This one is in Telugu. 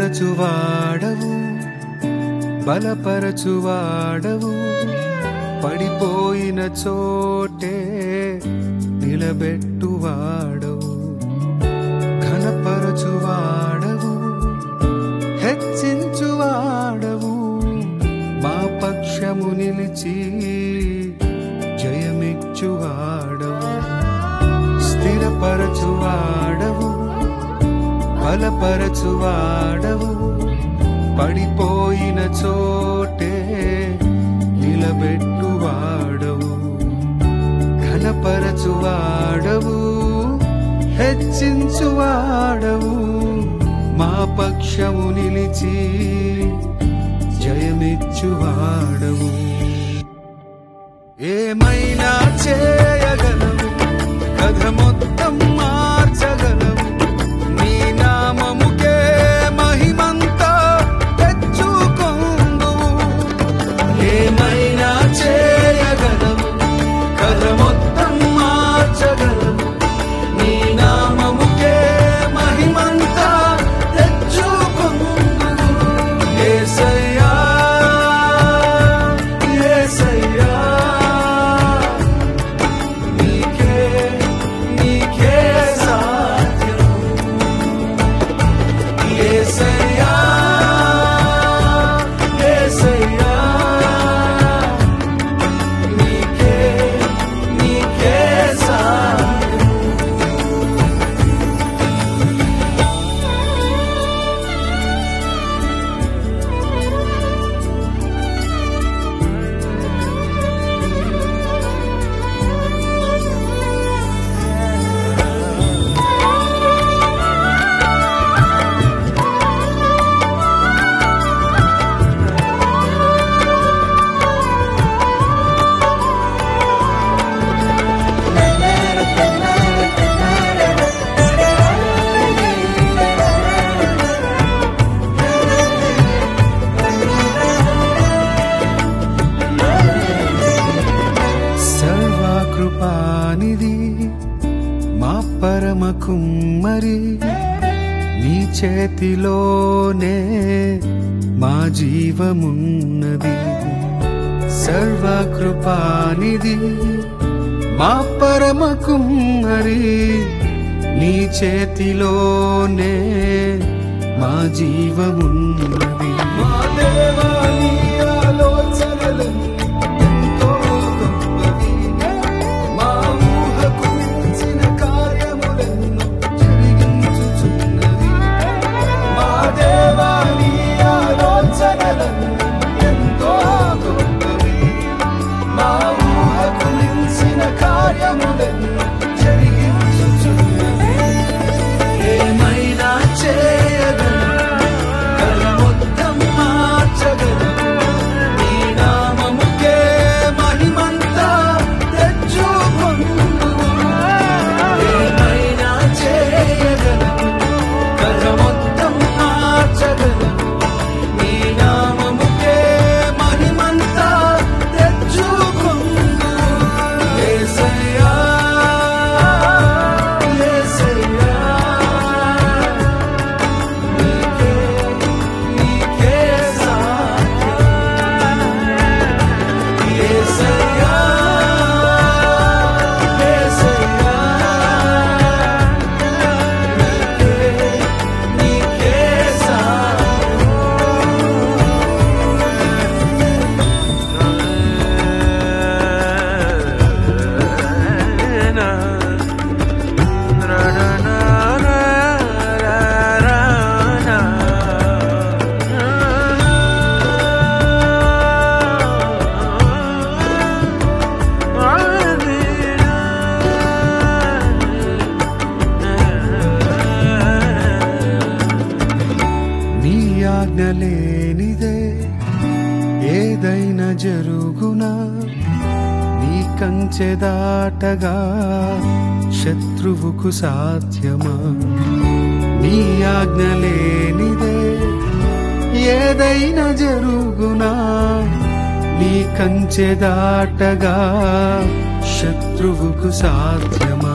స్థిరపరచువాడవు బలపరచువాడవు పడిపోయిన చోటే నిలబెట్టువాడవు ఘనపరచువాడవు హెచ్చించువాడవు మా పక్షము నిలిచి జయమిచ్చువాడవు స్థిరపరచువాడవు బలపరచువాడవు పడిపోయిన చోటే నిలబెట్టువాడవు ఘనపరచువాడవు హెచ్చించువాడవు మా పక్షము నిలిచి జయమిచ్చువాడవు ఏమైనా చేయగలవు కథ మొత్తం మార్చగలవు నీ నామముకే మహిమంతా తెచ్చుకొందువు ఏమైనా చేయగలవు కథ మొత్తం మార్చగలవు నీ నామముకే మహిమంతా తెచ్చుకొందువు యేసయ్యా యేసయ్యా నీకే నీకే సాధ్యం యేసయ్యా యేసయ్యా నీకే నీకే సాధ్యం సర్వకృపానిది మా పరమ కుమ్మరి నీ చేతిలోనే మా జీవమున్నది సర్వకృపానిది మా పరమ కుమ్మరి నీ చేతిలోనే మా జీవమున్నది మా దేవా నీ ఆలోచనలన్నీ ఎంతో గొప్పవి. మా ఊహకు మించిన కార్యములెన్నో జరిగించుచున్నవి. మా దేవా నీ ఆలోచనలన్నీ ఎంతో గొప్పవి. మా ఊహకు మించిన కార్యములెన్నో జరిగించుచున్నవి. ఏమైనా చేయగలవు కల మొత్తం మార్చగలవు నీ నామముకే మహిమంతా తెచ్చుకొందువు ఏమైనా చేయగలవు కల మొత్తం మార్చగలవు నీ నామముకే మహిమంతా తెచ్చుకొందువు యేసయ్యా యేసయ్యా నీకే నీకే సాధ్యం యేసయ్యా యేసయ్యా నీకే నీకే సాధ్యం నీ ఆజ్ఞ లేనిదే ఏదైనా జరుగునా నీ కంచె దాటగా శత్రువుకు సాధ్యమా నీ ఆజ్ఞ లేనిదే ఏదైనా జరుగునా నీ కంచె దాటగా శత్రువుకు సాధ్యమా